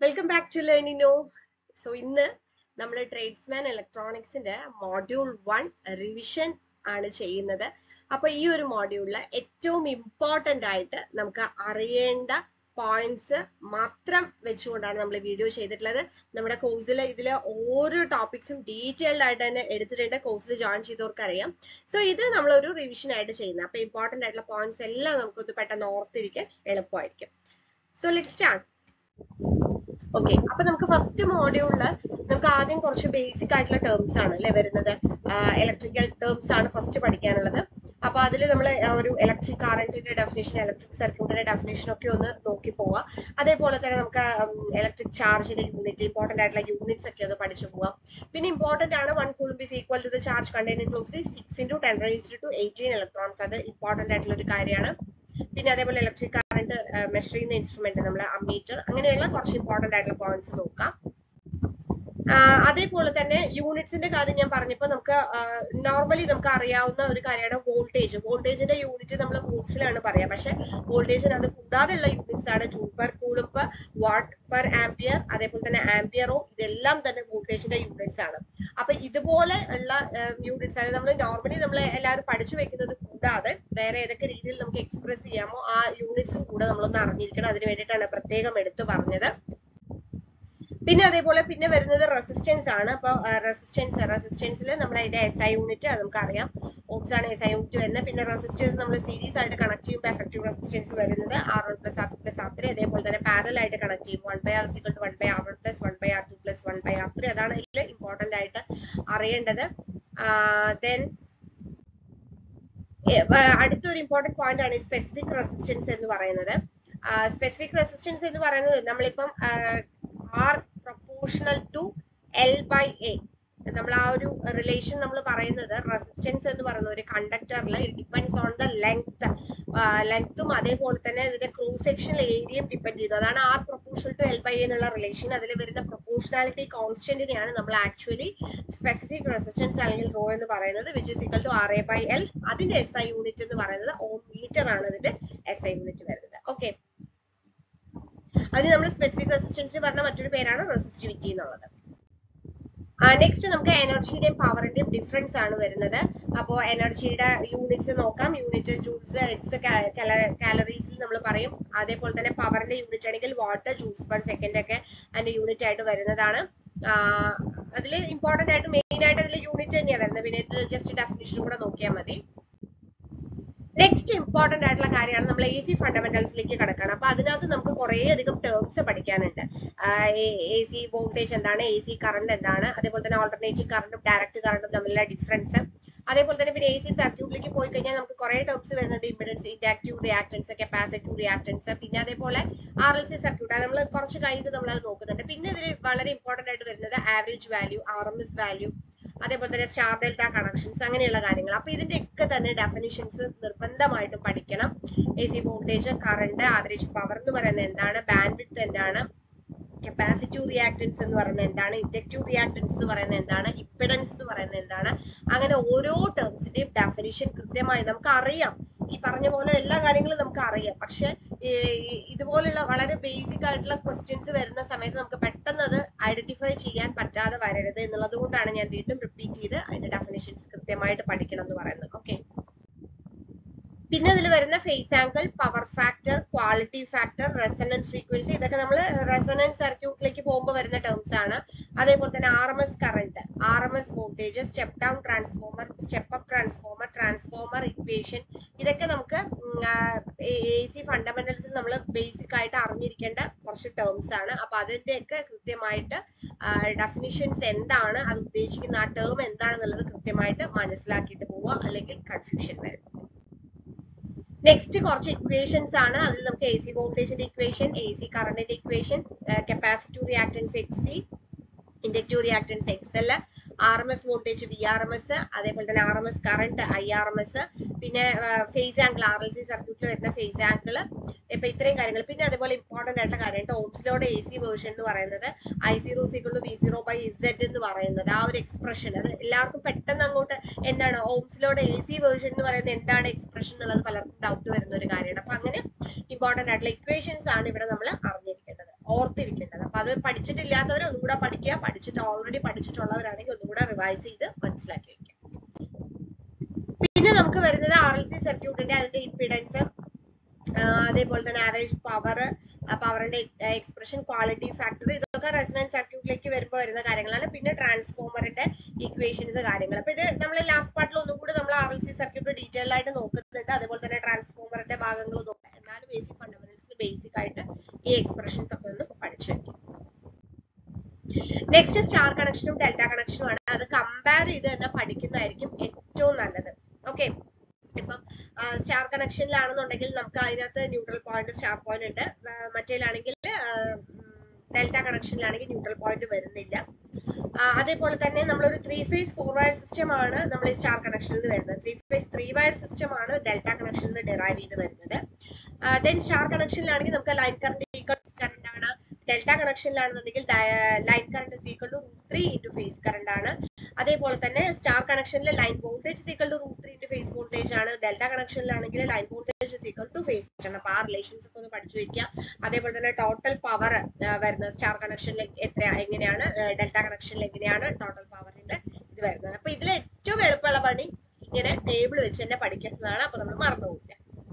Welcome back to Learnino so ഇന്ന് നമ്മൾ tradesman ഇലക്ട്രോണിക്സിന്റെ മോഡ്യൂൾ വൺ റിവിഷൻ ആണ് ചെയ്യുന്നത് അപ്പൊ ഈ ഒരു മോഡ്യൂളിൽ ഏറ്റവും ഇമ്പോർട്ടന്റ് ആയിട്ട് നമുക്ക് അറിയേണ്ട പോയിന്റ്സ് മാത്രം വെച്ചുകൊണ്ടാണ് നമ്മൾ വീഡിയോ ചെയ്തിട്ടുള്ളത് നമ്മുടെ കോഴ്സിൽ ഇതിൽ ഓരോ ടോപ്പിക്സും ഡീറ്റെയിൽഡ് ആയിട്ട് തന്നെ എടുത്തിട്ടുണ്ട് കോഴ്സിൽ ജോയിൻ ചെയ്തവർക്ക് അറിയാം സോ ഇത് നമ്മളൊരു റിവിഷൻ ആയിട്ട് ചെയ്യുന്നത് അപ്പൊ ഇമ്പോർട്ടന്റ് ആയിട്ടുള്ള പോയിന്റ്സ് എല്ലാം നമുക്കൊന്ന് പെട്ടെന്ന് ഓർത്തിരിക്കാൻ എളുപ്പമായിരിക്കും സോ ലെറ്റ് സ്റ്റാർട്ട് ഓക്കെ അപ്പൊ നമുക്ക് ഫസ്റ്റ് മോഡ്യൂളില് നമുക്ക് ആദ്യം കുറച്ച് ബേസിക് ആയിട്ടുള്ള ടേംസ് ആണ് അല്ലെ വരുന്നത് ഇലക്ട്രിക്കൽ ടേംസ് ആണ് ഫസ്റ്റ് പഠിക്കാനുള്ളത് അപ്പൊ അതിൽ നമ്മൾ ഒരു ഇലക്ട്രിക് കറന്റിന്റെ ഡെഫിനേഷൻ ഇലക്ട്രിക് സർക്യൂട്ടിന്റെ ഡെഫിനേഷൻ ഒക്കെ ഒന്ന് നോക്കി പോവാം അതേപോലെ തന്നെ നമുക്ക് ഇലക്ട്രിക് ചാർജിന്റെ യൂണിറ്റ് ഇമ്പോർട്ടന്റ് ആയിട്ടുള്ള യൂണിറ്റ്സ് ഒക്കെ ഒന്ന് പഠിച്ചു പോവാം പിന്നെ ഇമ്പോർട്ടന്റ് ആണ് one coulomb is equal to the charge containing closely six into ten raised to eighteen electrons അത് ഇമ്പോർട്ടന്റ് ആയിട്ടുള്ള ഒരു കാര്യമാണ് പിന്നെ അതേപോലെ ഇലക്ട്രിക് കറന്റ് മെഷർ ചെയ്യുന്ന ഇൻസ്ട്രുമെന്റ് നമ്മൾ അമ്മീറ്റർ അങ്ങനെയുള്ള കുറച്ച് ഇമ്പോർട്ടന്റ് ആയിട്ടുള്ള പോയിന്റ്സ് നോക്കാം അതേപോലെ തന്നെ യൂണിറ്റ്സിന്റെ കാര്യം ഞാൻ പറഞ്ഞപ്പോൾ നമുക്ക് നോർമലി നമുക്ക് അറിയാവുന്ന ഒരു കാര്യമാണ് വോൾട്ടേജ് വോൾട്ടേജിന്റെ യൂണിറ്റ് നമ്മൾ വോൾട്സിലാണ് പറയാം പക്ഷെ വോൾട്ടേജിന് അത് കൂടാതെയുള്ള യൂണിറ്റ്സ് ആണ് joule per coulomb watt per ampere അതേപോലെ തന്നെ ആംപിയറോ ഇതെല്ലാം തന്നെ വോൾട്ടേജിന്റെ യൂണിറ്റ്സ് ആണ് അപ്പൊ ഇതുപോലെ ഉള്ള യൂണിറ്റ്സ് അതായത് നമ്മൾ നോർമലി നമ്മൾ എല്ലാവരും പഠിച്ചു വെക്കുന്നത് കൂടാതെ വേറെ ഏതൊക്കെ രീതിയിൽ നമുക്ക് എക്സ്പ്രസ് ചെയ്യാമോ ആ യൂണിറ്റ്സും കൂടെ നമ്മളൊന്ന് അറിഞ്ഞിരിക്കണം അതിന് വേണ്ടിയിട്ടാണ് പ്രത്യേകം എടുത്തു പറഞ്ഞത് പിന്നെ അതേപോലെ പിന്നെ വരുന്നത് റെസിസ്റ്റൻസ് ആണ് അപ്പൊ റെസിസ്റ്റൻസ് റെസിസ്റ്റൻസിൽ നമ്മൾ അതിന്റെ എസ് ഐ യൂണിറ്റ് അത് നമുക്കറിയാം ഓംസ് ആണ് എസ് ഐ യൂണിറ്റ് വരുന്നത് പിന്നെ റെസിസ്റ്റൻസ് നമ്മൾ സീരീസ് ആയിട്ട് കണക്ട് ചെയ്യുമ്പോൾ എഫക്റ്റീവ് റെസിസ്റ്റൻസ് വരുന്നത് R one plus R two plus R three അതേപോലെ തന്നെ പാരൽ ആയിട്ട് കണക്ട് ചെയ്യും one by R equal to one by R one plus one by R two plus one by R three അതാണ് ഇതിൽ important ആയിട്ട് അറിയേണ്ടത് then അടുത്തൊരു important point ആണ് സ്പെസിഫിക് റെസിസ്റ്റൻസ് എന്ന് പറയുന്നത് സ്പെസിഫിക് റെസിസ്റ്റൻസ് എന്ന് പറയുന്നത് നമ്മളിപ്പം R proportional to L by A നമ്മൾ ആ ഒരു റിലേഷൻ നമ്മൾ പറയുന്നത് റെസിസ്റ്റൻസ് എന്ന് പറയുന്ന ഒരു കണ്ടക്ടറിൽ ഡിപ്പെൻഡ്സ് ഓൺ ദ ലെങ്ത് ലെങ്ത്തും അതേപോലെ തന്നെ ഇതിന്റെ ക്രോസ് സെക്ഷണൽ ഏരിയയും ഡിപ്പെൻഡ് ചെയ്യുന്നു അതാണ് R proportional to L by എന്നുള്ള റിലേഷൻ അതിൽ വരുന്ന പ്രൊപ്പോർഷണാലിറ്റി കോൺസ്റ്റന്റിനെയാണ് നമ്മൾ ആക്ച്വലി സ്പെസിഫിക് റെസിസ്റ്റൻസ് അല്ലെങ്കിൽ റോ എന്ന് പറയുന്നത് which is equal to R A by L അതിന്റെ എസ് ഐ യൂണിറ്റ് എന്ന് പറയുന്നത് ഓം മീറ്റർ ആണ് ഇതിന്റെ എസ് ഐ യൂണിറ്റ് വരുന്നത് ഓക്കെ അതിന് നമ്മൾ സ്പെസിഫിക് റെസിസ്റ്റൻസിന് പറഞ്ഞ മറ്റൊരു പേരാണ് റെസിസ്റ്റിവിറ്റി എന്നുള്ളത് നെക്സ്റ്റ് നമുക്ക് എനർജിയുടെയും പവറിന്റെയും ഡിഫറൻസ് ആണ് വരുന്നത് അപ്പോൾ എനർജിയുടെ യൂണിറ്റ്സ് നോക്കാം യൂണിറ്റ് ജൂൾസ് എക്സ് കാലറീസിൽ നമ്മൾ പറയും അതേപോലെ തന്നെ പവറിന്റെ യൂണിറ്റ് ആണെങ്കിൽ വാട്ട് ജൂൾസ് പെർ സെക്കൻഡ് ഒക്കെ അതിന്റെ യൂണിറ്റ് ആയിട്ട് വരുന്നതാണ് അതിൽ ഇമ്പോർട്ടന്റ് ആയിട്ട് മെയിൻ ആയിട്ട് അതിൽ യൂണിറ്റ് തന്നെയാണ് വരുന്നത് പിന്നെ ജസ്റ്റ് ഡെഫിനിഷൻ കൂടെ നോക്കിയാൽ മതി നെക്സ്റ്റ് ഇമ്പോർട്ടന്റ് ആയിട്ടുള്ള കാര്യമാണ് നമ്മൾ എ സി ഫണ്ടമെന്റൽസിലേക്ക് കിടക്കണം അപ്പൊ അതിനകത്ത് നമുക്ക് കുറെ അധികം ടേംസ് പഠിക്കാനുണ്ട് എ സി വോൾട്ടേജ് എന്താണ് എ സി കറണ്ട് എന്താണ് അതേപോലെ തന്നെ ഓൾട്ടർനേറ്റീവ് കറണ്ടും ഡയറക്റ്റ് കറണ്ടും തമ്മിലുള്ള ഡിഫറൻസ് അതേപോലെ തന്നെ പിന്നെ എ സി സർക്യൂട്ടിലേക്ക് പോയി കഴിഞ്ഞാൽ നമുക്ക് കുറെ ടേംസ് വരുന്നുണ്ട് impedance inductive reactance capacitive reactance പിന്നെ അതേപോലെ ആർ എൽ സി സർക്യൂട്ട് നമ്മൾ കുറച്ച് കഴിഞ്ഞിട്ട് നമ്മൾ അത് നോക്കുന്നുണ്ട് പിന്നെ ഇതിൽ വളരെ ഇമ്പോർട്ടന്റ് ആയിട്ട് വരുന്നത് average value R M S value അതേപോലെ തന്നെ സ്റ്റാർ ഡെൽറ്റ കണക്ഷൻസ് അങ്ങനെയുള്ള കാര്യങ്ങൾ അപ്പൊ ഇതിന്റെ ഒക്കെ തന്നെ ഡെഫിനിഷൻസ് നിർബന്ധമായിട്ടും പഠിക്കണം A C voltage current average power എന്ന് പറയുന്നത് എന്താണ് ബാൻഡ് വിഡ്ത്ത് എന്താണ് കപ്പാസിറ്റീവ് റിയാക്ടൻസ് എന്ന് പറയുന്നത് എന്താണ് ഇൻഡക്റ്റീവ് റിയാക്ടൻസ് എന്ന് പറയുന്നത് എന്താണ് ഇപ്പിഡൻസ് എന്ന് പറയുന്നത് എന്താണ് അങ്ങനെ ഓരോ ടേംസിന്റെയും ഡെഫിനിഷൻ കൃത്യമായി നമുക്ക് അറിയാം ഈ പറഞ്ഞ പോലെ എല്ലാ കാര്യങ്ങളും നമുക്ക് അറിയാം പക്ഷെ ഇതുപോലുള്ള വളരെ ബേസിക് ആയിട്ടുള്ള ക്വസ്റ്റ്യൻസ് വരുന്ന സമയത്ത് നമുക്ക് പെട്ടെന്ന് അത് ഐഡന്റിഫൈ ചെയ്യാൻ പറ്റാതെ വരരുത് എന്നുള്ളത് കൊണ്ടാണ് ഞാൻ വീണ്ടും റിപ്പീറ്റ് ചെയ്ത് അതിന്റെ ഡെഫിനേഷൻസ് കൃത്യമായിട്ട് പഠിക്കണം എന്ന് പറയുന്നത് ഓക്കെ പിന്നെ ഇതിൽ വരുന്ന phase angle power factor quality factor resonance frequency ഇതൊക്കെ നമ്മൾ റെസണൻസ് സർക്യൂട്ടിലേക്ക് പോകുമ്പോൾ വരുന്ന ടേംസ് ആണ് അതേപോലെ തന്നെ R M S current R M S voltage step down transformer step up transformer transformer equation ഇതൊക്കെ നമുക്ക് എ സി ഫണ്ടമെന്റൽസിൽ നമ്മൾ ബേസിക് ആയിട്ട് അറിഞ്ഞിരിക്കേണ്ട കുറച്ച് ടേംസ് ആണ് അപ്പൊ അതിന്റെയൊക്കെ കൃത്യമായിട്ട് ഡെഫിനിഷൻസ് എന്താണ് അത് ഉദ്ദേശിക്കുന്ന ആ ടേം എന്താണെന്നുള്ളത് കൃത്യമായിട്ട് മനസ്സിലാക്കിയിട്ട് പോവുക അല്ലെങ്കിൽ കൺഫ്യൂഷൻ വരും നെക്സ്റ്റ് കുറച്ച് ഇക്വേഷൻസ് ആണ് അതിൽ നമുക്ക് എ സി വോൾട്ടേജിന്റെ ഇക്വേഷൻ എ സി കറണ്ടിന്റെ equation capacitive reactance X C inductive reactance X L R M S voltage V R M S അതേപോലെ തന്നെ R M S current I R M S പിന്നെ phase angle R L C സർക്യൂട്ടിൽ വരുന്ന phase angle ഇപ്പൊ ഇത്രയും കാര്യങ്ങൾ പിന്നെ അതേപോലെ ഇമ്പോർട്ടന്റ് ആയിട്ടുള്ള കാര്യം ഓംസിലോടെ എ സി വേർഷൻ എന്ന് പറയുന്നത് I zero equal V zero by Z എന്ന് പറയുന്നത് ആ ഒരു എക്സ്പ്രഷൻ അത് എല്ലാവർക്കും പെട്ടെന്ന് അങ്ങോട്ട് എന്താണ് ഓംസിലോടെ എ സി വേർഷൻ എന്ന് പറയുന്നത് എന്താണ് എക്സ്പ്രഷൻ എന്നുള്ളത് പലർക്കും ഡൗട്ട് വരുന്ന ഒരു കാര്യമാണ് അപ്പൊ അങ്ങനെ ഇമ്പോർട്ടന്റ് ആയിട്ടുള്ള ഇക്വേഷൻസ് ആണ് ഇവിടെ നമ്മൾ അറിഞ്ഞിരിക്കേണ്ടത് ഓർത്തിരിക്കേണ്ടത് അപ്പൊ അത് പഠിച്ചിട്ടില്ലാത്തവർ ഒന്നും കൂടെ പഠിക്കുക പഠിച്ചിട്ട് ഓൾറെഡി പഠിച്ചിട്ടുള്ളവരാണെങ്കിൽ ഒന്നും കൂടെ റിവൈസ് ചെയ്ത് മനസ്സിലാക്കി വെക്കുക പിന്നെ നമുക്ക് വരുന്നത് ആർ എൽ സി സർക്യൂട്ടിന്റെ അതിന്റെ ഇമ്പിഡൻസ് അതേപോലെ തന്നെ ആവറേജ് പവർ പവറിന്റെ എക്സ്പ്രഷൻ ക്വാളിറ്റി ഫാക്ടർ ഇതൊക്കെ റെസിഡൻസ് സർക്യൂട്ടിലേക്ക് വരുമ്പോൾ വരുന്ന കാര്യങ്ങളാണ് പിന്നെ ട്രാൻസ്ഫോമറിന്റെ ഇക്വേഷൻസ് കാര്യങ്ങൾ അപ്പൊ ഇത് നമ്മൾ ലാസ്റ്റ് പാർട്ടിൽ ഒന്നും കൂടി നമ്മൾ R L C circuit detail ആയിട്ട് നോക്കുന്നുണ്ട് അതേപോലെ തന്നെ ട്രാൻസ്ഫോമറിന്റെ ഭാഗങ്ങൾ നോക്കാം എന്നാലും ബേസിക് ഫണ്ടമെന്റൽസ് ബേസിക് ആയിട്ട് ഈ എക്സ്പ്രഷൻസ് ഒക്കെ ഒന്ന് പഠിച്ചു വെക്കും നെക്സ്റ്റ് സ്റ്റാർ കണക്ഷനും ഡെൽറ്റ കണക്ഷനും ആണ് അത് കമ്പയർ ചെയ്ത് തന്നെ പഠിക്കുന്നതായിരിക്കും ഏറ്റവും നല്ലത് ഓക്കെ ഇപ്പം സ്റ്റാർ കണക്ഷനിലാണെന്നുണ്ടെങ്കിൽ നമുക്ക് അതിനകത്ത് ന്യൂട്രൽ പോയിന്റ് സ്റ്റാർ പോയിന്റ് ഉണ്ട് മറ്റേലാണെങ്കിൽ ഡെൽറ്റ കണക്ഷനിലാണെങ്കിൽ ന്യൂട്രൽ പോയിന്റ് വരുന്നില്ല അതേപോലെ തന്നെ നമ്മളൊരു three phase four wire system ആണ് നമ്മൾ ഈ സ്റ്റാർ കണക്ഷനിൽ വരുന്നത് three phase three wire system ആണ് ഡെൽറ്റ കണക്ഷനിൽ ഡിറൈവ് ചെയ്ത് വരുന്നത് ദെൻ സ്റ്റാർ കണക്ഷനിലാണെങ്കിൽ നമുക്ക് ലൈൻ കറണ്ട് ഈക്വൽ കറണ്ട് ആണ് ഡെൽറ്റ കണക്ഷനിലാണെന്നുണ്ടെങ്കിൽ line current equal to root three into phase current ആണ് അതേപോലെ തന്നെ സ്റ്റാർ കണക്ഷനിൽ line voltage equal to root three into phase voltage ആണ് ഡെൽറ്റ കണക്ഷനിലാണെങ്കിൽ line voltage equal to phase ആണ് അപ്പൊ ആ റിലേഷൻസ് ഒക്കെ ഒന്ന് പഠിച്ചു വെക്കുക അതേപോലെ തന്നെ ടോട്ടൽ പവർ വരുന്നത് സ്റ്റാർ കണക്ഷനിൽ എത്ര എങ്ങനെയാണ് ഡെൽറ്റ കണക്ഷനിൽ എങ്ങനെയാണ് ടോട്ടൽ പവറിന്റെ ഇത് വരുന്നത് അപ്പൊ ഇതിൽ ഏറ്റവും എളുപ്പമുള്ള പണി ഇങ്ങനെ ടേബിൾ വെച്ച് തന്നെ പഠിക്കുന്നതാണ് അപ്പൊ നമ്മൾ മറന്നുപോകില്ല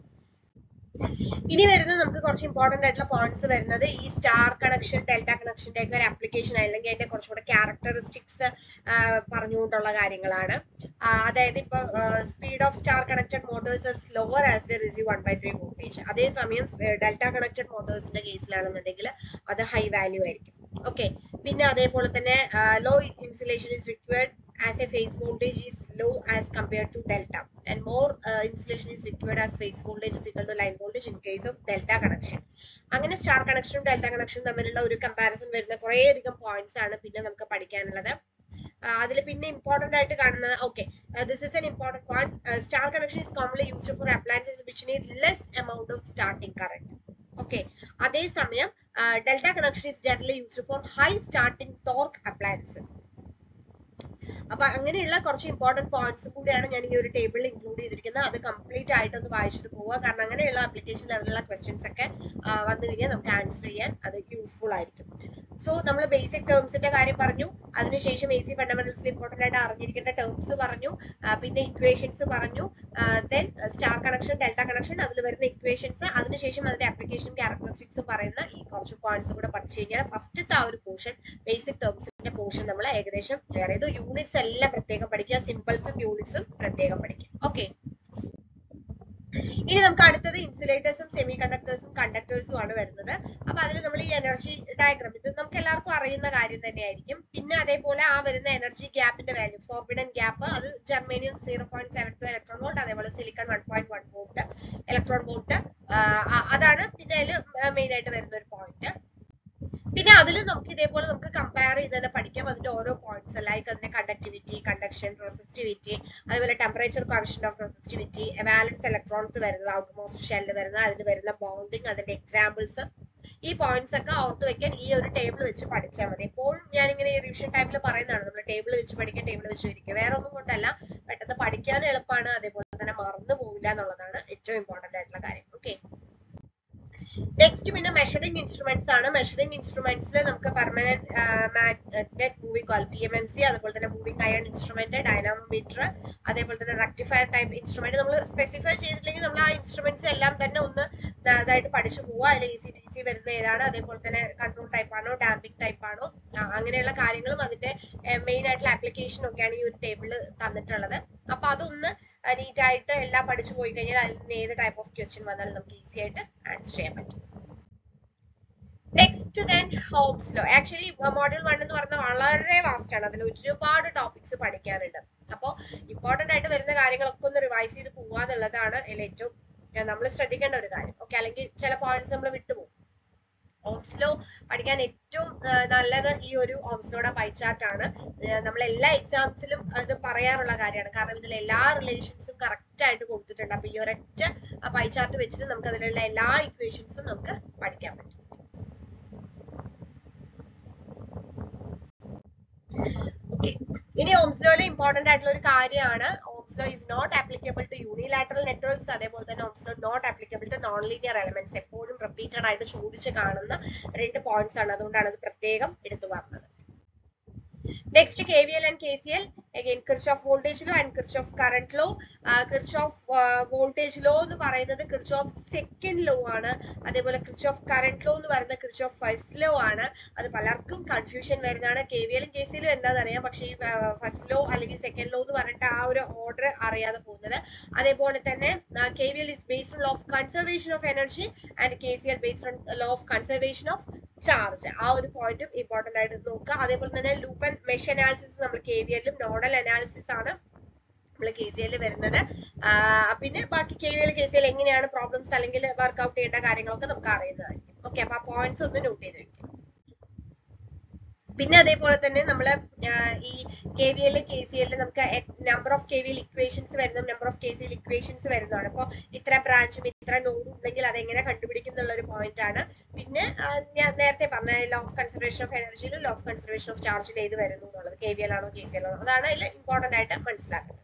ഇനി വരുന്നത് നമുക്ക് കുറച്ച് ഇമ്പോർട്ടന്റ് ആയിട്ടുള്ള പോയിന്റ്സ് വരുന്നത് ഈ സ്റ്റാർ കണക്ഷൻ ഡെൽറ്റ കണക്ഷന്റെ ഒക്കെ ഒരു ആപ്ലിക്കേഷൻ അല്ലെങ്കിൽ അതിന്റെ കുറച്ചുകൂടെ ക്യാരക്ടറിസ്റ്റിക്സ് പറഞ്ഞുകൊണ്ടുള്ള കാര്യങ്ങളാണ് അതായത് ഇപ്പൊ speed of star connected motors slower as the receive one by three voltage അതേസമയം ഡെൽറ്റ കണക്റ്റഡ് മോട്ടോഴ്സിന്റെ കേസിലാണെന്നുണ്ടെങ്കിൽ അത് ഹൈ വാല്യൂ ആയിരിക്കും ഓക്കെ പിന്നെ അതേപോലെ തന്നെ low insulation is required as a phase voltage is low as compared to delta and more uh, insulation is required as phase voltage is equal to line voltage in case of delta connection അങ്ങനെ star കണക്ഷനും delta കണക്ഷനും തമ്മിലുള്ള ഒരു comparison വരുന്ന കുറേ അധികം points ആണ് പിന്നെ നമുക്ക് പഠിക്കാനുള്ളത് അതിൽ പിന്നെ ഇമ്പോർട്ടന്റ് ആയിട്ട് കാണുന്നത് okay this is an important point star connection is commonly used for appliances which need less amount of starting current okay അതേസമയം delta connection is generally used for high starting torque appliances അപ്പൊ അങ്ങനെയുള്ള കുറച്ച് important points കൂടിയാണ് ഞാൻ ഈ ഒരു ടേബിളിൽ include ചെയ്തിരിക്കുന്നത് അത് കംപ്ലീറ്റ് ആയിട്ട് ഒന്ന് വായിച്ചിട്ട് പോവുക കാരണം അങ്ങനെയുള്ള ആപ്ലിക്കേഷൻ ലെവലിലുള്ള ക്വസ്റ്റ്യൻസ് ഒക്കെ വന്നു കഴിഞ്ഞാൽ നമുക്ക് ആൻസർ ചെയ്യാൻ അത് യൂസ്ഫുൾ ആയിരിക്കും സോ നമ്മൾ ബേസിക് ടേംസിന്റെ കാര്യം പറഞ്ഞു അതിനുശേഷം എ സി ഫണ്ടമെന്റൽസിൽ ഇമ്പോർട്ടന്റ് ആയിട്ട് അറിഞ്ഞിരിക്കേണ്ട ടേംസ് പറഞ്ഞു പിന്നെ ഇക്വേഷൻസ് പറഞ്ഞു then star connection delta connection അതിൽ വരുന്ന ഇക്വേഷൻസ് അതിനുശേഷം അതിന്റെ ആപ്ലിക്കേഷൻ ക്യാരക്ടറിസ്റ്റിക്സ് പറയുന്ന ഈ കുറച്ച് പോയിന്റ്സ് കൂടെ പഠിച്ചു കഴിഞ്ഞാൽ ഫസ്റ്റത്തെ ആ ഒരു പോർഷൻ ബേസിക് ടേംസിന്റെ പോർഷൻ നമ്മൾ ഏകദേശം ക്ലിയർ ചെയ്തു യൂണിറ്റ്സ് എല്ലാം പ്രത്യേകം പഠിക്കുക സിമ്പിൾസും യൂണിറ്റ്സും പ്രത്യേകം പഠിക്കുക ഓക്കെ ഇനി നമുക്ക് അടുത്തത് ഇൻസുലേറ്റേഴ്സും സെമി കണ്ടക്ടേഴ്സും കണ്ടക്ടേഴ്സും ആണ് വരുന്നത് അപ്പൊ അതിൽ നമ്മൾ ഈ എനർജി ഡയഗ്രാം ഇത് നമുക്ക് എല്ലാവർക്കും അറിയുന്ന കാര്യം തന്നെയായിരിക്കും പിന്നെ അതേപോലെ ആ വരുന്ന എനർജി ഗ്യാപ്പിന്റെ വാല്യൂ ഫോർബിഡൻ ഗ്യാപ്പ് അത് germanium zero point seven two electron volt അതേപോലെ silicon one point one volt electron volt അതാണ് പിന്നെ അതിൽ മെയിൻ ആയിട്ട് വരുന്ന ഒരു പോയിന്റ് പിന്നെ അതിൽ നമുക്ക് ഇതേപോലെ നമുക്ക് കമ്പയർ ചെയ്ത് തന്നെ പഠിക്കാം അതിന്റെ ഓരോ പോയിന്റ്സ് ലൈക്ക് അതിന്റെ കണ്ടക്ടിവിറ്റി കണ്ടക്ഷൻ റെസിസ്റ്റിവിറ്റി അതുപോലെ temperature coefficient of resistivity valence electrons വരുന്നത് ഔട്ട് മോസ്റ്റ് ഷെല്ല് വരുന്നത് അതിന് വരുന്ന ബൗണ്ടിങ് അതിന്റെ എക്സാമ്പിൾസ് ഈ പോയിന്റ്സ് ഒക്കെ ഓർത്ത് വെക്കാൻ ഈ ഒരു ടേബിൾ വെച്ച് പഠിച്ചാൽ മതി എപ്പോഴും ഞാൻ ഇങ്ങനെ ഈ റിവിഷൻ ടൈമിൽ പറയുന്നതാണ് നമ്മൾ ടേബിൾ വെച്ച് പഠിക്കാൻ ടേബിൾ വെച്ച് ഇരിക്കുക വേറെ ഒന്നും കൊണ്ടല്ല പെട്ടെന്ന് പഠിക്കാൻ എളുപ്പമാണ് അതേപോലെ തന്നെ മറന്നു പോവില്ല എന്നുള്ളതാണ് ഏറ്റവും ഇമ്പോർട്ടന്റ് ആയിട്ടുള്ള കാര്യം ഓക്കെ നെക്സ്റ്റ് പിന്നെ മെഷറിംഗ് ഇൻസ്ട്രുമെന്റ്സ് ആണ് മെഷറിംഗ് ഇൻസ്ട്രുമെന്റ്സിൽ നമുക്ക് permanent magnet moving coil P M M C അതുപോലെ തന്നെ മൂവിംഗ് അയൺ ഇൻസ്ട്രുമെന്റ് ഡൈനാമോമീറ്റർ അതേപോലെ തന്നെ റെക്ടിഫയർ ടൈപ്പ് ഇൻസ്ട്രുമെന്റ് നമ്മൾ സ്പെസിഫൈ ചെയ്തില്ലെങ്കിൽ നമ്മൾ ആ ഇൻസ്ട്രുമെന്റ്സ് എല്ലാം തന്നെ ഒന്ന് അതായിട്ട് പഠിച്ചു പോവുക അതിൽ ഇ സി ഡി സി വരുന്ന ഏതാണ് അതേപോലെ തന്നെ കൺട്രോൾ ടൈപ്പ് ആണോ ഡാമ്പിംഗ് ടൈപ്പ് ആണോ അങ്ങനെയുള്ള കാര്യങ്ങളും അതിന്റെ മെയിൻ ആയിട്ടുള്ള ആപ്ലിക്കേഷൻ ഒക്കെയാണ് ഈ ഒരു ടേബിൾ തന്നിട്ടുള്ളത് അപ്പൊ അതൊന്ന് നീറ്റ് ആയിട്ട് എല്ലാം പഠിച്ചു പോയി കഴിഞ്ഞാൽ അതിൽ നിന്ന് ഏത് ടൈപ്പ് ഓഫ് ക്വസ്റ്റ്യൻ വന്നാലും നമുക്ക് ഈസി ആയിട്ട് ആൻസർ ചെയ്യാൻ പറ്റും next then Ohm's law actually module one എന്ന് പറഞ്ഞാൽ വളരെ വാസ്റ്റ് ആണ് അതിൽ ഒരുപാട് ടോപ്പിക്സ് പഠിക്കാനുണ്ട് അപ്പോൾ ഇമ്പോർട്ടന്റ് ആയിട്ട് വരുന്ന കാര്യങ്ങളൊക്കെ ഒന്ന് റിവൈസ് ചെയ്ത് പോവുക എന്നുള്ളതാണ് അതിൽ ഏറ്റവും നമ്മൾ ശ്രദ്ധിക്കേണ്ട ഒരു കാര്യം ഓക്കെ അല്ലെങ്കിൽ ചില പോയിന്റ്സ് നമ്മൾ വിട്ടുപോകും ഓംസ്ലോ പഠിക്കാൻ ഏറ്റവും നല്ലത് ഈ ഒരു ഓംസ്ലോയുടെ പൈ ചാർട്ട് ആണ് നമ്മൾ എല്ലാ എക്സാംസിലും അത് പറയാറുള്ള കാര്യമാണ് കാരണം ഇതിൽ എല്ലാ റിലേഷൻസും കറക്റ്റ് ആയിട്ട് കൊടുത്തിട്ടുണ്ട് അപ്പൊ ഈ ഒരൊറ്റ പൈ ചാർട്ട് വെച്ചിട്ട് നമുക്ക് അതിലുള്ള എല്ലാ ഇക്വേഷൻസും നമുക്ക് പഠിക്കാൻ പറ്റും ഓക്കെ ഇനി ഓംസ്ലോയിലെ ഇമ്പോർട്ടന്റ് ആയിട്ടുള്ള ഒരു കാര്യമാണ് Ohm's law is not applicable to unilateral networks അതേപോലെ തന്നെ Ohm's law not applicable to non linear elements എപ്പോഴും നോട്ട് റിപ്പീറ്റഡ് ആയിട്ട് ചോദിച്ച് കാണുന്ന രണ്ട് പോയിന്റ്സ് ആണ് അതുകൊണ്ടാണ് അത് പ്രത്യേകം എടുത്തു പറഞ്ഞത് next K V L and K C L again Kirchhoff voltage law and Kirchhoff current law Kirchhoff voltage law എന്ന് പറയുന്നത് കിർച്ചോഫ് സെക്കൻഡ് ലോ ആണ് അതേപോലെ കിർച്ചോഫ് കറന്റ് ലോ എന്ന് പറയുന്നത് കിർച്ചോഫ് ഫസ്റ്റ് ലോ ആണ് അത് പലർക്കും കൺഫ്യൂഷൻ വരുന്നതാണ് കെ വി എല്ലും കെ സി എല്ലും എന്താണെന്ന് അറിയാം പക്ഷേ ഈ ഫസ്റ്റ് ലോ അല്ലെങ്കിൽ സെക്കൻഡ് ലോ എന്ന് പറഞ്ഞിട്ട് ആ ഒരു ഓർഡർ അറിയാതെ പോകുന്നത് അതേപോലെ തന്നെ K V L is based law of conservation of energy and K C L based on law of conservation of charge ആ ഒരു പോയിന്റും ഇമ്പോർട്ടന്റ് ആയിട്ട് നോക്കുക അതേപോലെ തന്നെ ലൂപ്പ് ആൻഡ് മെഷ് അനാലിസിസ് നമ്മൾ കെ വി എല്ലും നോഡൽ അനാലിസിസ് ആണ് നമ്മൾ കെ സി എല്ലിൽ വരുന്നത് പിന്നെ ബാക്കി K V L K C L എങ്ങനെയാണ് പ്രോബ്ലംസ് അല്ലെങ്കിൽ വർക്ക്ഔട്ട് ചെയ്യേണ്ട കാര്യങ്ങളൊക്കെ നമുക്ക് അറിയുന്നതായിരിക്കും ഓക്കെ അപ്പൊ ആ പോയിന്റ്സ് ഒന്ന് നോട്ട് ചെയ്ത് വെക്കും പിന്നെ അതേപോലെ തന്നെ നമ്മൾ ഈ K V L K C എല്ലിൽ നമുക്ക് number of K V L equations വരുന്നു number of K C L equations വരുന്നതാണ് അപ്പോൾ ഇത്ര ബ്രാഞ്ചും ഇത്ര നോഡും ഉണ്ടെങ്കിൽ അതെങ്ങനെ കണ്ടുപിടിക്കും എന്നുള്ള ഒരു പോയിന്റ് ആണ് പിന്നെ ഞാൻ നേരത്തെ പറഞ്ഞ ലോ ഓഫ് കൺസർവേഷൻ ഓഫ് എനർജിയിലും ലോ ഓഫ് കൺസർവേഷൻ ഓഫ് ചാർജിൽ ഏത് വരുന്നു എന്നുള്ളത് കെ വി എൽ ആണോ കെ സി എൽ ആണോ അതാണ് അതിൽ ഇമ്പോർട്ടന്റ് ആയിട്ട് മനസ്സിലാക്കുന്നത്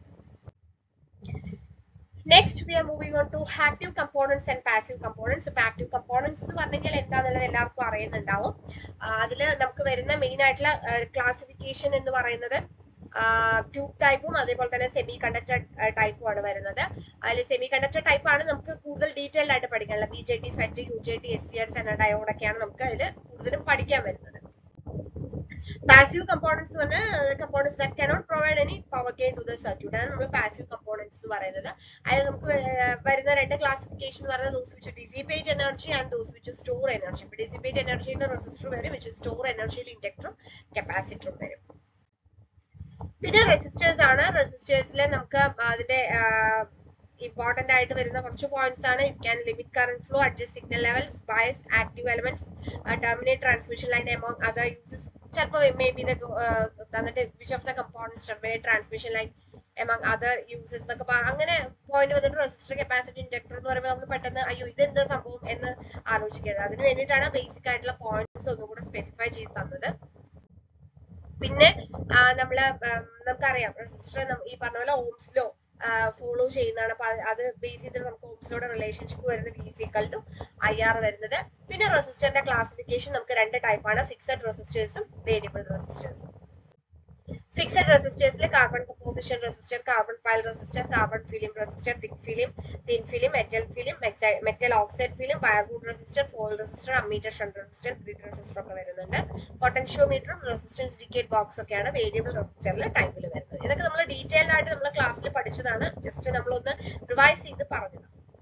next we are moving on to active components and passive components ഇപ്പൊ ആക്റ്റീവ് കമ്പോണൻസ് എന്ന് പറഞ്ഞെങ്കിൽ എന്താണെന്നുള്ളത് എല്ലാവർക്കും അറിയുന്നുണ്ടാവും അതിൽ നമുക്ക് വരുന്ന മെയിൻ ആയിട്ടുള്ള ക്ലാസിഫിക്കേഷൻ എന്ന് പറയുന്നത് ട്യൂബ് ടൈപ്പും അതേപോലെ തന്നെ സെമി കണ്ടക്ടർ ടൈപ്പും ആണ് വരുന്നത് അതിൽ സെമി കണ്ടക്ടർ ടൈപ്പ് ആണ് നമുക്ക് കൂടുതൽ ഡീറ്റെയിൽ ആയിട്ട് പഠിക്കാനുള്ളത് B J T FET U J T S C R zener ഡയോഡൊക്കെയാണ് നമുക്ക് അതിൽ കൂടുതലും പഠിക്കാൻ വരുന്നത് പാസീവ് കമ്പോണൻസ് പറഞ്ഞ components that cannot provide any power gain to the circuit അതാണ് നമ്മൾ പാസീവ് കമ്പോണൻസ് എന്ന് പറയുന്നത് അതിൽ നമുക്ക് വരുന്ന രണ്ട് ക്ലാസിഫിക്കേഷൻ എന്ന് പറയുന്നത് those which dissipate energy and those which store energy ഇപ്പൊ ഡിസിപ്പേറ്റ് എനർജിയിൽ റെസിസ്റ്റർ വരും വിച്ച് സ്റ്റോർ എനർജിയിൽ ഇൻഡക്ടറും കപ്പാസിറ്ററും വരും പിന്നെ റെസിസ്റ്റേഴ്സ് ആണ് റെസിസ്റ്റേഴ്സിൽ നമുക്ക് അതിന്റെ ഇമ്പോർട്ടന്റ് ആയിട്ട് വരുന്ന കുറച്ച് പോയിന്റ്സ് ആണ് it can limit current flow adjust signal levels bias active elements terminate transmission line among other uses ചിലപ്പോൾ മേ ബി തന്നിട്ട് which of the components terminate transmission line among other uses എന്നൊക്കെ അങ്ങനെ point വന്നിട്ട് resistor capacity inductor എന്ന് പറയുമ്പോൾ നമ്മൾ പെട്ടെന്ന് അയ്യോ ഇത് എന്താ സംഭവം എന്ന് ആലോചിക്കരുത് അതിന് വേണ്ടിയിട്ടാണ് ബേസിക് ആയിട്ടുള്ള പോയിന്റ്സ് ഒന്നും കൂടെ സ്പെസിഫൈ ചെയ്ത് തന്നത് പിന്നെ നമ്മള് നമുക്കറിയാം റെസിസ്റ്റർ ഈ പറഞ്ഞ പോലെ ഓംസ് ലോ ഫോളോ ചെയ്യുന്നതാണ് അപ്പൊ അത് ബേസ് ചെയ്തിട്ട് നമുക്ക് ഓംസിലോടെ റിലേഷൻഷിപ്പ് വരുന്നത് V equal to I R വരുന്നത് പിന്നെ റെസിസ്റ്ററിന്റെ ക്ലാസിഫിക്കേഷൻ നമുക്ക് രണ്ട് ടൈപ്പാണ് ഫിക്സഡ് റെസിസ്റ്റേഴ്സും വേരിയബിൾ റെസിസ്റ്റേഴ്സും ഫിക്സഡ് റെസിസ്റ്റേഴ്സിൽ carbon composition resistor carbon pile resistor carbon film resistor thick film thin film metal film metal oxide film wirewound resistor foil resistor ammeter shunt resistor grid resistor ഒക്കെ വരുന്നുണ്ട് പൊട്ടൻഷ്യോമീറ്ററും resistance decade box ഒക്കെയാണ് variable റെസിസ്റ്ററിൽ ടൈപ്പിൽ വരുന്നത് ഇതൊക്കെ നമ്മൾ detailed ആയിട്ട് നമ്മൾ ക്ലാസ്സിൽ പഠിച്ചതാണ് ജസ്റ്റ് നമ്മളൊന്ന് റിവൈസ് ചെയ്ത് പറഞ്ഞതാണ്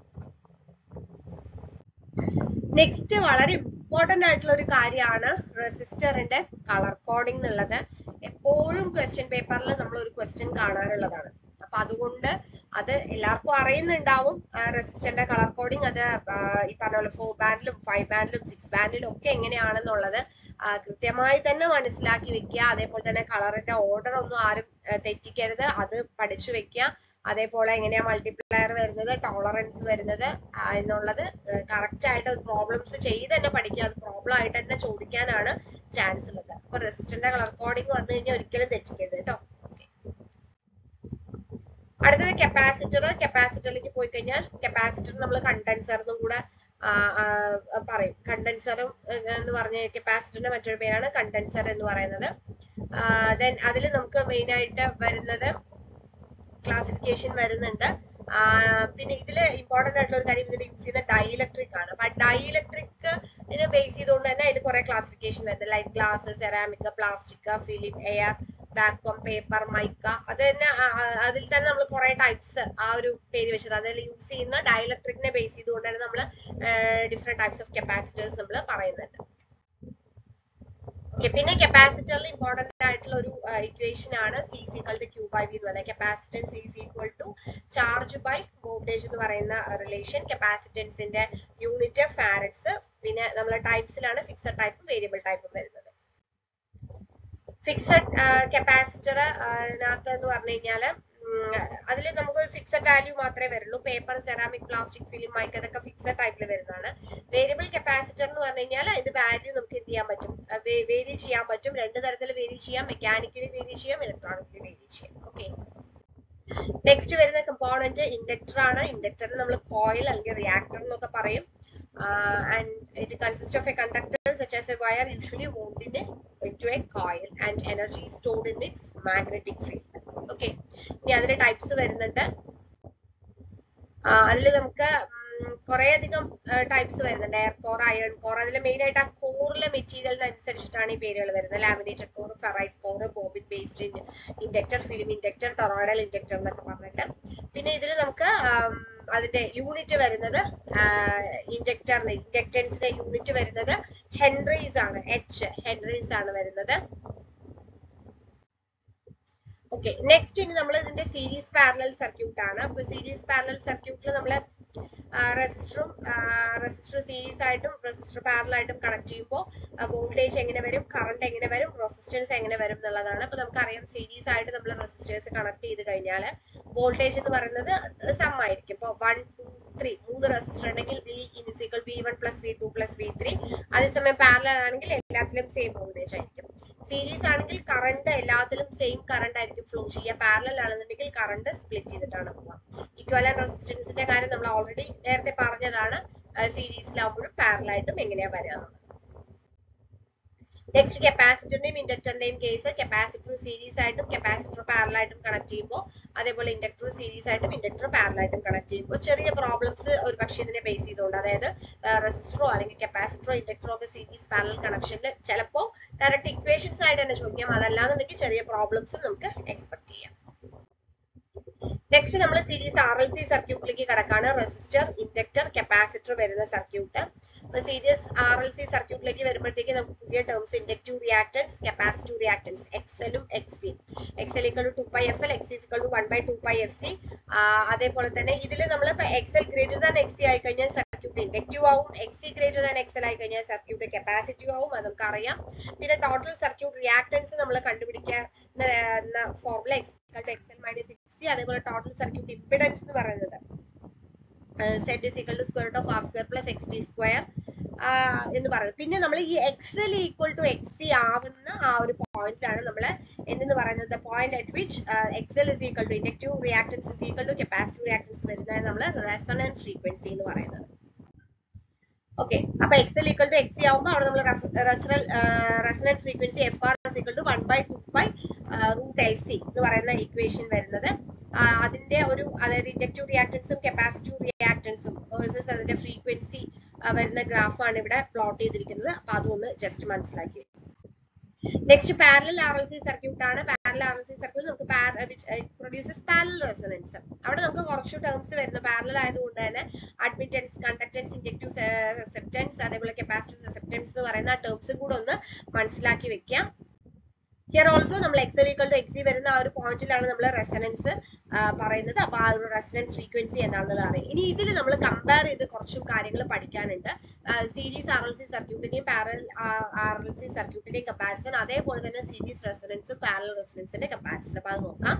നെക്സ്റ്റ് വളരെ ഇമ്പോർട്ടന്റ് ആയിട്ടുള്ള ഒരു കാര്യമാണ് റെസിസ്റ്ററിന്റെ കളർ കോഡിംഗ് എന്നുള്ളത് എപ്പോഴും ക്വസ്റ്റ്യൻ പേപ്പറിൽ നമ്മൾ ഒരു ക്വസ്റ്റ്യൻ കാണാറുള്ളതാണ് അപ്പൊ അതുകൊണ്ട് അത് എല്ലാവർക്കും അറിയുന്നുണ്ടാവും റെസിസ്റ്ററിന്റെ കളർ കോഡിംഗ് അത് ഈ പറഞ്ഞ പോലെ ഫോർ ബാൻഡിലും ഫൈവ് ബാൻഡിലും സിക്സ് ബാൻഡിലും ഒക്കെ എങ്ങനെയാണെന്നുള്ളത് കൃത്യമായി തന്നെ മനസ്സിലാക്കി വെക്കുക അതേപോലെ തന്നെ കളറിന്റെ ഓർഡർ ഒന്നും ആരും തെറ്റിക്കരുത് അത് പഠിച്ചു വെക്കുക അതേപോലെ എങ്ങനെയാ മൾട്ടിപ്ലയർ വരുന്നത് ടോളറൻസ് വരുന്നത് എന്നുള്ളത് കറക്റ്റ് ആയിട്ട് പ്രോബ്ലംസ് ചെയ്ത് തന്നെ പഠിക്കുക അത് പ്രോബ്ലം ആയിട്ട് തന്നെ ചോദിക്കാനാണ് ചാൻസ് ഉള്ളത് അപ്പൊ റെസിസ്റ്ററിന്റെ കളർ കോഡിംഗ് വന്നു കഴിഞ്ഞാൽ ഒരിക്കലും തെറ്റിക്കരുത് കേട്ടോ അടുത്തത് കപ്പാസിറ്റർ കപ്പാസിറ്ററിലേക്ക് പോയി കഴിഞ്ഞാൽ കപ്പാസിറ്റർ നമ്മൾ കണ്ടൻസർ എന്നും കൂടെ പറയും കണ്ടൻസറും എന്ന് പറഞ്ഞ കപ്പാസിറ്ററിന്റെ മറ്റൊരു പേരാണ് കണ്ടൻസർ എന്ന് പറയുന്നത് ദെൻ അതിൽ നമുക്ക് മെയിൻ ആയിട്ട് വരുന്നത് ക്ലാസിഫിക്കേഷൻ വരുന്നുണ്ട് പിന്നെ ഇതിൽ ഇമ്പോർട്ടന്റ് ആയിട്ടുള്ള ഒരു കാര്യം ഇതിൽ യൂസ് ചെയ്യുന്ന ഡൈഇലക്ട്രിക് ആണ് അപ്പൊ ഡൈഇലക്ട്രിക് ഇതിനെ ബേസ് ചെയ്തുകൊണ്ട് തന്നെ അതിൽ കുറെ ക്ലാസിഫിക്കേഷൻ വരുന്നത് like glass ceramic plastic film air vacuum paper mica അത് തന്നെ അതിൽ തന്നെ നമ്മൾ കുറെ ടൈപ്സ് ആ ഒരു പേര് വെച്ചത് അതിൽ യൂസ് ചെയ്യുന്ന ഡൈഇലക്ട്രിക്കിനെ ബേസ് ചെയ്തുകൊണ്ടാണ് നമ്മൾ ഡിഫറെന്റ് ടൈപ്സ് ഓഫ് കപ്പാസിറ്റേഴ്സ് നമ്മൾ പറയുന്നുണ്ട് ഓക്കെ പിന്നെ കപ്പാസിറ്ററിൽ ഇമ്പോർട്ടന്റ് ആയിട്ടുള്ള ഒരു ഇക്വേഷൻ ആണ് C C equal to Q by V എന്ന് പറയുന്നത് capacitance is equal to charge by voltage എന്ന് പറയുന്ന റിലേഷൻ കപ്പാസിറ്റൻസിന്റെ യൂണിറ്റ് ഫാരഡ്സ് പിന്നെ നമ്മൾ ടൈപ്സിലാണ് ഫിക്സഡ് ടൈപ്പും വേരിയബിൾ ടൈപ്പും വരുന്നത് ഫിക്സഡ് കപ്പാസിറ്റർ അതിനകത്ത് എന്ന് പറഞ്ഞു കഴിഞ്ഞാല് അതിൽ നമുക്ക് ഒരു ഫിക്സഡ് വാല്യൂ മാത്രമേ വരുള്ളൂ paper ceramic plastic film mica അതൊക്കെ ഫിക്സഡ് ടൈപ്പിൽ വരുന്നതാണ് വേരിയബിൾ കപ്പാസിറ്റർ എന്ന് പറഞ്ഞു കഴിഞ്ഞാൽ അതിന്റെ വാല്യൂ നമുക്ക് എന്ത് ചെയ്യാൻ പറ്റും വേരി ചെയ്യാൻ പറ്റും രണ്ട് തരത്തിൽ വേരി ചെയ്യാം മെക്കാനിക്കലി വേരി ചെയ്യാം ഇലക്ട്രോണിക്കലി വേരി ചെയ്യാം ഓക്കെ നെക്സ്റ്റ് വരുന്ന കമ്പോണന്റ് ഇൻഡക്ടർ ആണ് ഇൻഡക്ടർ നമ്മൾ കോയിൽ അല്ലെങ്കിൽ റിയാക്ടർ എന്നൊക്കെ പറയും uh, and it consists of a conductor such as a wire usually wound in a, into a coil and energy is stored in its magnetic field. Okay. ഇനി അതിന്റെ types വരുന്നുണ്ട് അതിൽ നമുക്ക് കുറെ അധികം ടൈപ്സ് വരുന്നുണ്ട് എയർ കോർ അയൺ കോർ അതിൽ main ആയിട്ട് ആ കോറിലെ മെറ്റീരിയലിനനുസരിച്ചിട്ടാണ് ഈ പേരുകൾ വരുന്നത് laminated core ferrite core bobbin based inductor film inductor toroidal inductor എന്നൊക്കെ പറഞ്ഞിട്ട് പിന്നെ ഇതിൽ നമുക്ക് അതിന്റെ യൂണിറ്റ് വരുന്നത് ഇൻഡക്ടറിന് ഇൻഡക്ടൻസിന്റെ യൂണിറ്റ് വരുന്നത് ഹെൻറീസ് ആണ് എച്ച് ഹെൻറീസ് ആണ് വരുന്നത് ഓക്കെ നെക്സ്റ്റ് ഇനി നമ്മൾ ഇതിന്റെ സീരീസ് പാരലൽ സർക്യൂട്ട് ആണ് അപ്പൊ സീരീസ് പാരലൽ സർക്യൂട്ടിൽ നമ്മൾ റെസിസ്റ്ററും റെസിസ്റ്റർ സീരീസ് ആയിട്ടും റെസിസ്റ്റർ പാരലൽ ആയിട്ടും കണക്ട് ചെയ്യുമ്പോൾ വോൾട്ടേജ് എങ്ങനെ വരും കറണ്ട് എങ്ങനെ വരും റെസിസ്റ്റൻസ് എങ്ങനെ വരും എന്നുള്ളതാണ് അപ്പൊ നമുക്കറിയാം സീരീസ് ആയിട്ട് നമ്മൾ റെസിസ്റ്റേഴ്സ് കണക്ട് ചെയ്ത് കഴിഞ്ഞാൽ വോൾട്ടേജ് എന്ന് പറയുന്നത് സം ആയിരിക്കും ഇപ്പോൾ വൺ ടു ത്രീ മൂന്ന് റെസിസ്റ്റർ ഉണ്ടെങ്കിൽ V equal V one plus V two plus V three അതേസമയം പാരലൽ ആണെങ്കിൽ എല്ലാത്തിലും സെയിം വോൾട്ടേജ് ആയിരിക്കും സീരീസ് ആണെങ്കിൽ കറണ്ട് എല്ലാത്തിലും സെയിം കറണ്ട് ആയിരിക്കും ഫ്ലോ ചെയ്യുക പാരലൽ ആണെന്നുണ്ടെങ്കിൽ കറണ്ട് സ്പ്ലിറ്റ് ചെയ്തിട്ടാണ് പോവുക ഇക്വലൻ റെസിസ്റ്റൻസിന്റെ കാര്യം നമ്മൾ ഓൾറെഡി നേരത്തെ പറഞ്ഞതാണ് സീരീസിലാവുമ്പോഴും പാരലായിട്ടും എങ്ങനെയാ വരിക നെക്സ്റ്റ് കപ്പാസിറ്ററിന്റെയും ഇൻഡക്ടറിന്റെയും കേസ് കപ്പാസിറ്റർ സീരീസ് ആയിട്ടും കപ്പാസിറ്റർ പാരലായിട്ടും കണക്ട് ചെയ്യുമ്പോൾ അതേപോലെ ഇൻഡക്ടർ സീരീസ് ആയിട്ടും ഇൻഡക്ടർ പാരലായിട്ടും കണക്ട് ചെയ്യുമ്പോൾ ചെറിയ പ്രോബ്ലംസ് ഒരു പക്ഷേ ഇതിനെ ബേസ് ചെയ്തുകൊണ്ട് അതായത് റെസിസ്റ്ററോ അല്ലെങ്കിൽ കപ്പാസിറ്ററോ ഇൻഡക്ടറോ ഒക്കെ സീരീസ് പാരലൽ കണക്ഷനിൽ ചിലപ്പോൾ ഡയറക്റ്റ് ഇക്വേഷൻസ് ആയിട്ട് തന്നെ ചോദിക്കാം അതല്ലാന്നുണ്ടെങ്കിൽ ചെറിയ പ്രോബ്ലംസും നമുക്ക് എക്സ്പെക്ട് ചെയ്യാം നെക്സ്റ്റ് നമ്മൾ സീരീസ് ആർ എൽ സി സർക്യൂട്ടിലേക്ക് കടക്കാണ് റെസിസ്റ്റർ ഇൻഡക്ടർ കപ്പാസിറ്റർ വരുന്ന സർക്യൂട്ട് അപ്പൊ സീരീസ് ആർ എൽ സി സർക്യൂട്ടിലേക്ക് വരുമ്പോഴത്തേക്ക് നമുക്ക് പുതിയ terms inductive reactance capacitive reactance എക്സലും X C X L equal to two pi F L X equal to one by two pi F C അതേപോലെ തന്നെ ഇതിൽ നമ്മൾ X L greater than X C ആയി കഴിഞ്ഞാൽ സർക്യൂട്ട് ഇൻഡക്റ്റീവ് ആവും X C greater than X L ആയി കഴിഞ്ഞാൽ സർക്യൂട്ട് കപ്പാസിറ്റീവ് ആവും അത് നമുക്ക് അറിയാം പിന്നെ ടോട്ടൽ സർക്യൂട്ട് റിയാക്ടൻസ് നമ്മൾ കണ്ടുപിടിക്കുന്ന formula X XL minus X C അതേപോലെ ടോട്ടൽ സർക്യൂട്ട് ഇമ്പിഡൻസ് എന്ന് പറയുന്നത് Z is equal to square of R square plus X T square എന്ന് പറയുന്നത് പിന്നെ നമ്മൾ ഈ XL equal to X C ആവുന്ന ആ ഒരു പോയിന്റിലാണ് നമ്മൾ എന്തെന്ന് പറയുന്നത് point at which XL is equal to inductive reactance is equal to capacitive reactance വരുന്നതാണ് നമ്മൾ റെസണന്റ് ഫ്രീക്വൻസി എന്ന് പറയുന്നത് ഓക്കെ അപ്പൊ XL equal to X C ആവുമ്പോൾ അവിടെ നമ്മൾ resonant frequency F R is equal to one by two pi root L C എന്ന് പറയുന്ന ഇക്വേഷൻ വരുന്നത് അതിന്റെ ഒരു അതായത് ഇൻഡക്റ്റീവ് റിയാക്ടൻസും കപ്പാസിറ്റീവ് റിയാക്ടൻസും വേഴ്സസ് അതിന്റെ ഫ്രീക്വൻസി വരുന്ന ഗ്രാഫാണ് ഇവിടെ പ്ലോട്ട് ചെയ്തിരിക്കുന്നത് അപ്പൊ അതൊന്ന് ജസ്റ്റ് മനസ്സിലാക്കി next parallel R L C circuit ആണ് parallel R L C circuit നമുക്ക് പ്രൊഡ്യൂസസ് പാരലൽ റെസൊണൻസ് അവിടെ നമുക്ക് കുറച്ച് ടേംസ് വരുന്നു പാരലൽ ആയതുകൊണ്ട് തന്നെ അഡ്മിറ്റൻസ് കണ്ടക്ടൻസ് ഇൻഡക്റ്റീവ് സെപ്റ്റൻസ് അതേപോലെ കപ്പാസിറ്റീവ് സെപ്റ്റൻസ് എന്ന് പറയുന്ന ആ ടേംസും കൂടെ ഒന്ന് മനസ്സിലാക്കി വെക്കാം ഹിയർ ഓൾസോ നമ്മൾ എക്സൽ ഈക്വൽ ടു എക്സി വരുന്ന ആ ഒരു പോയിന്റിലാണ് നമ്മൾ റെസനൻസ് പറയുന്നത് അപ്പൊ ആ ഒരു റെസനൻസ് ഫ്രീക്വൻസി എന്താണെന്നുള്ളത് അറിയാം ഇനി ഇതിൽ നമ്മൾ കമ്പയർ ചെയ്ത് കുറച്ചും കാര്യങ്ങൾ പഠിക്കാനുണ്ട് സീരീസ് ആർ എൽ സി സർക്യൂട്ടിന്റെയും പാരൽ ആർ എൽ സി സർക്യൂട്ടിന്റെയും കമ്പാരിസൺ അതേപോലെ തന്നെ സീരീസ് റെസനൻസും പാരൽ റെസനൻസിന്റെ കമ്പാരിസൺ അപ്പൊ അത് നോക്കാം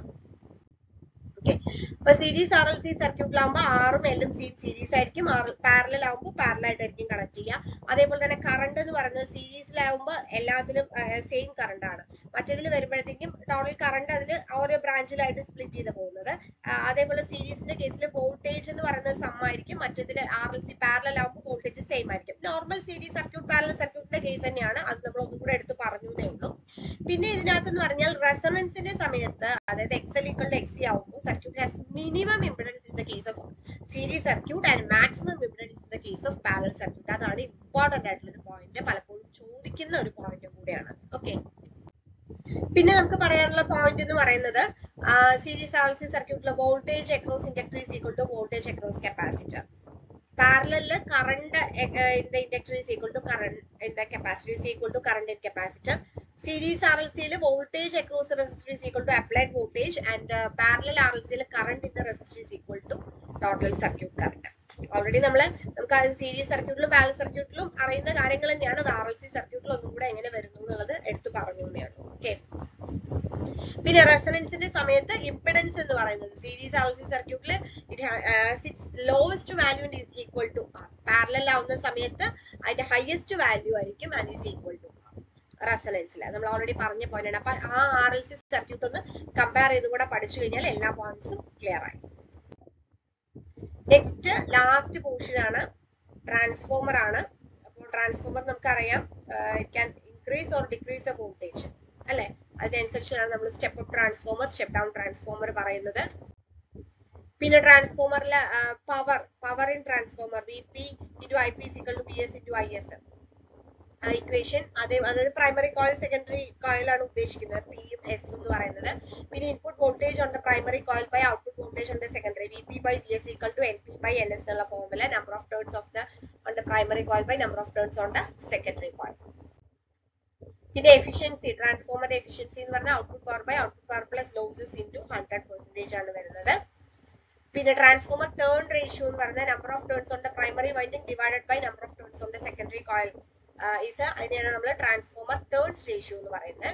ഓക്കെ അപ്പൊ സീരീസ് ആർ എൽ സി സർക്യൂട്ടിലാകുമ്പോൾ ആറും എല്ലും സി സീരീസ് ആയിരിക്കും പാരലൽ ആകുമ്പോൾ പാരലൽ ആയിട്ടായിരിക്കും കണക്ട് ചെയ്യുക അതേപോലെ തന്നെ കറണ്ട് എന്ന് പറയുന്നത് സീരീസിലാവുമ്പോൾ എല്ലാത്തിലും സെയിം കറണ്ട് ആണ് മറ്റേതിൽ വരുമ്പോഴത്തേക്കും ടോട്ടൽ കറണ്ട് അതിൽ ഓരോ ബ്രാഞ്ചിലായിട്ട് സ്പ്ലിറ്റ് ചെയ്ത് പോകുന്നത് അതേപോലെ സീരീസിന്റെ കേസിൽ വോൾട്ടേജ് എന്ന് പറയുന്നത് സം ആയിരിക്കും മറ്റേതിൽ ആർ എൽ സി പാരലൽ ആകുമ്പോൾ വോൾട്ടേജ് സെയിം ആയിരിക്കും നോർമൽ സീരീസ് സർക്യൂട്ട് പാരലൽ സർക്യൂട്ടിന്റെ കേസ് തന്നെയാണ് അത് നമ്മൾ ഒന്നും കൂടെ എടുത്ത് പറഞ്ഞു എന്നേ ഉള്ളൂ പിന്നെ ഇതിനകത്ത് എന്ന് പറഞ്ഞാൽ റെസണൻസിന്റെ സമയത്ത് അതായത് എക്സൽ ഈക്വൽ ടു എക്സി ആവുമ്പോൾ circuit has minimum impedance in the case of series circuit and maximum impedance in the case of parallel circuit അതാണ് ഇമ്പോർട്ടന്റ് ആയിട്ടുള്ള ഒരു പോയിന്റ് പലപ്പോഴും ചോദിക്കുന്ന ഒരു പോയിന്റ് കൂടെയാണ് ഓക്കെ പിന്നെ നമുക്ക് പറയാനുള്ള പോയിന്റ് എന്ന് പറയുന്നത് സീരീസ് ആർ സി സർക്യൂട്ടിലെ voltage across inductor is equal to voltage across capacitor പാരലലില് current in the inductor is equal to current in the capacitor is equal to current in capacitor series R L സിയിൽ voltage across resistor is equal to applied voltage and parallel R L സിയിൽ current in the resistor is equal to total circuit current already നമ്മൾ നമുക്ക് series സർക്യൂട്ടിലും parallel സർക്യൂട്ടിലും അറിയുന്ന കാര്യങ്ങൾ തന്നെയാണ് അത് ആർ എൽ സി സർക്യൂട്ടിൽ ഒന്നും കൂടെ എങ്ങനെ വരുന്നു എന്നുള്ളത് എടുത്തു പറഞ്ഞു തന്നെയാണ് ഓക്കെ പിന്നെ റെസണൻസിന്റെ സമയത്ത് ഇമ്പിഡൻസ് എന്ന് പറയുന്നത് സീരീസ് ആർ എൽ സി സർക്യൂട്ടിൽ it lowest value is equal to R parallel ആവുന്ന സമയത്ത് അതിന്റെ ഹയസ്റ്റ് വാല്യൂ ആയിരിക്കും ആൻഡ് ഈസ് ഈക്വൽ ടു റെസണൻസിൽ നമ്മൾ ഓൾറെഡി പറഞ്ഞ പോയിന്റ് ആണ് അപ്പൊ ആ ആർ എൽ സി സർക്യൂട്ട് ഒന്ന് കമ്പയർ ചെയ്തും കൂടെ പഠിച്ചു കഴിഞ്ഞാൽ എല്ലാ പോയിന്റ്സും ക്ലിയർ ആയി നെക്സ്റ്റ് ലാസ്റ്റ് പോർഷൻ ആണ് ട്രാൻസ്ഫോമർ ആണ് അപ്പോൾ ട്രാൻസ്ഫോമർ നമുക്കറിയാം it can increase or decrease a voltage അല്ലെ അതിനനുസരിച്ചാണ് നമ്മൾ step up transformer step down transformer പറയുന്നത് പിന്നെ ട്രാൻസ്ഫോമറിലെ power power in transformer V P into I P equal to V S into I S equation അതേ അതായത് primary coil secondary കോയിലാണ് ഉദ്ദേശിക്കുന്നത് പിയും എസ് എന്ന് പറയുന്നത് പിന്നെ ഇൻപുട്ട് വോൾട്ടേജ് ഉണ്ട് primary coil by output voltage ഉണ്ട് secondary V P by V S equal to N P by N S എന്നുള്ള formula number of turns of the on the primary coil by number of turns on the secondary coil പിന്നെ efficiency transformer efficiency എന്ന് പറഞ്ഞാൽ output power by output power plus losses into hundred percentage ആണ് വരുന്നത് പിന്നെ transformer turn ratio എന്ന് പറഞ്ഞാൽ number of turns on the primary winding divided by number of turns on the secondary coil is അതിനെയാണ് നമ്മൾ transformer turns ratio എന്ന് പറയുന്നത്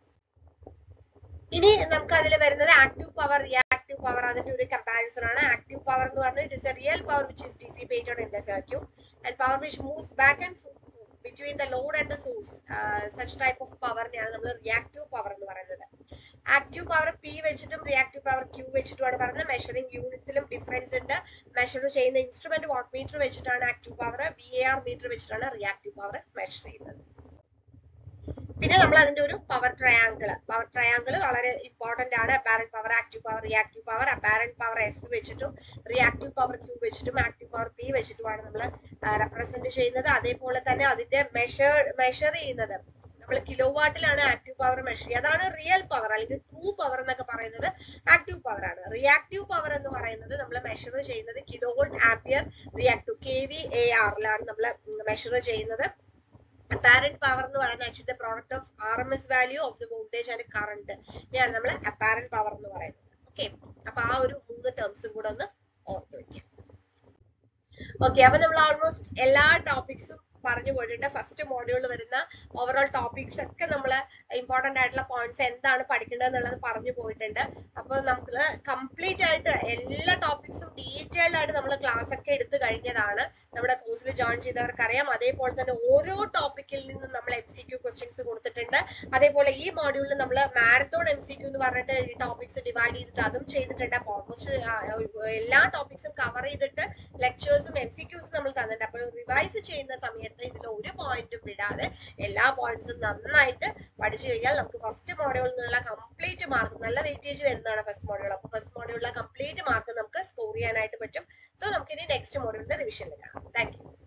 ഇനി നമുക്ക് അതിൽ വരുന്നത് ആക്റ്റീവ് പവർ റിയാക്റ്റീവ് പവർ അതിന്റെ ഒരു കമ്പാരിസൺ ആണ് ആക്റ്റീവ് പവർ എന്ന് പറഞ്ഞാൽ it is a real power which is dissipated in the circuit and power which moves back and between the load and the source such type of പവറിനെയാണ് നമ്മൾ reactive power എന്ന് പറയുന്നത് active power P വെച്ചിട്ടും reactive power Q വെച്ചിട്ടുമാണ് പറയുന്നത് measuring യൂണിറ്റ്സിലും difference ഉണ്ട് measure ചെയ്യുന്ന ഇൻസ്ട്രുമെന്റ് വാട്ട് മീറ്റർ വെച്ചിട്ടാണ് active power V A R meter വെച്ചിട്ടാണ് റിയാക്റ്റീവ് പവർ മെഷർ ചെയ്യുന്നത് പിന്നെ നമ്മൾ അതിന്റെ ഒരു പവർ ട്രയാങ്കിൾ പവർ ട്രയാങ്കിൾ വളരെ ഇമ്പോർട്ടന്റ് ആണ് apparent power active power reactive power apparent power S വെച്ചിട്ടും റിയാക്റ്റീവ് പവർ ക്യൂ വെച്ചിട്ടും ആക്റ്റീവ് പവർ പി വെച്ചിട്ടുമാണ് നമ്മൾ റെപ്രസെന്റ് ചെയ്യുന്നത് അതേപോലെ തന്നെ അതിന്റെ മെഷർ മെഷർ ചെയ്യുന്നത് നമ്മൾ കിലോ വാട്ടിലാണ് ആക്റ്റീവ് പവർ മെഷർ ചെയ്യുക അതാണ് റിയൽ പവർ അല്ലെങ്കിൽ ട്രൂ പവർ എന്നൊക്കെ പറയുന്നത് ആക്റ്റീവ് പവർ ആണ് റിയാക്റ്റീവ് പവർ എന്ന് പറയുന്നത് നമ്മൾ മെഷർ ചെയ്യുന്നത് kilo volt ampere reactive K V A ആറിലാണ് നമ്മൾ മെഷർ ചെയ്യുന്നത് അപ്പാരന്റ് പവർ എന്ന് പറയുന്നത് actually the product of R M S value of the voltage and current ഇതാണ് നമ്മൾ അപ്പാരന്റ് പവർ എന്ന് പറയുന്നത് ഓക്കെ അപ്പൊ ആ ഒരു മൂന്ന് ടേംസും കൂടെ ഒന്ന് ഓർത്ത് വെക്കാം ഓക്കെ അപ്പൊ നമ്മൾ ഓൾമോസ്റ്റ് എല്ലാ ടോപ്പിക്സും പറഞ്ഞു പോയിട്ടുണ്ട് ഫസ്റ്റ് മോഡ്യൂളിൽ വരുന്ന ഓവറോൾ ടോപ്പിക്സ് ഒക്കെ നമ്മൾ ഇമ്പോർട്ടന്റ് ആയിട്ടുള്ള പോയിന്റ്സ് എന്താണ് പഠിക്കേണ്ടത് എന്നുള്ളത് പറഞ്ഞു പോയിട്ടുണ്ട് അപ്പൊ നമുക്ക് കംപ്ലീറ്റ് ആയിട്ട് എല്ലാ ടോപ്പിക്സും ഡീറ്റെയിൽഡ് ആയിട്ട് നമ്മൾ ക്ലാസ് ഒക്കെ എടുത്തു കഴിഞ്ഞതാണ് നമ്മുടെ കോഴ്സിൽ ജോയിൻ ചെയ്തവർക്ക് അറിയാം അതേപോലെ തന്നെ ഓരോ ടോപ്പിക്കിൽ നിന്നും നമ്മൾ എം സി ക്യൂ ക്വസ്റ്റ്യൻസ് കൊടുത്തിട്ടുണ്ട് അതേപോലെ ഈ മോഡ്യൂളിൽ നമ്മൾ മാരത്തോൺ എം സി ക്യൂ എന്ന് പറഞ്ഞിട്ട് ഈ ടോപ്പിക്സ് ഡിവൈഡ് ചെയ്തിട്ട് അതും ചെയ്തിട്ടുണ്ട് അപ്പൊ ഓൾമോസ്റ്റ് എല്ലാ ടോപ്പിക്സും കവർ ചെയ്തിട്ട് ലെക്ചേഴ്സും എം സി ക്യൂസും നമ്മൾ തന്നിട്ടുണ്ട് അപ്പോൾ റിവൈസ് ചെയ്യുന്ന സമയത്ത് ഇതിൽ ഒരു പോയിന്റും വിടാതെ എല്ലാ പോയിന്റ്സും നന്നായിട്ട് പഠിച്ചു കഴിഞ്ഞാൽ നമുക്ക് ഫസ്റ്റ് മോഡ്യൂളിൽ നിന്നുള്ള കംപ്ലീറ്റ് മാർക്ക് നല്ല വെയിറ്റേജ് വരുന്നതാണ് ഫസ്റ്റ് മോഡ്യൂൾ അപ്പോൾ ഫസ്റ്റ് മോഡ്യൂളിലെ കംപ്ലീറ്റ് മാർക്ക് നമുക്ക് സ്കോർ ചെയ്യാനായിട്ട് പറ്റും സോ നമുക്ക് ഇനി നെക്സ്റ്റ് മോഡ്യൂളിന്റെ റിവിഷനിൽ കാണാം താങ്ക് യു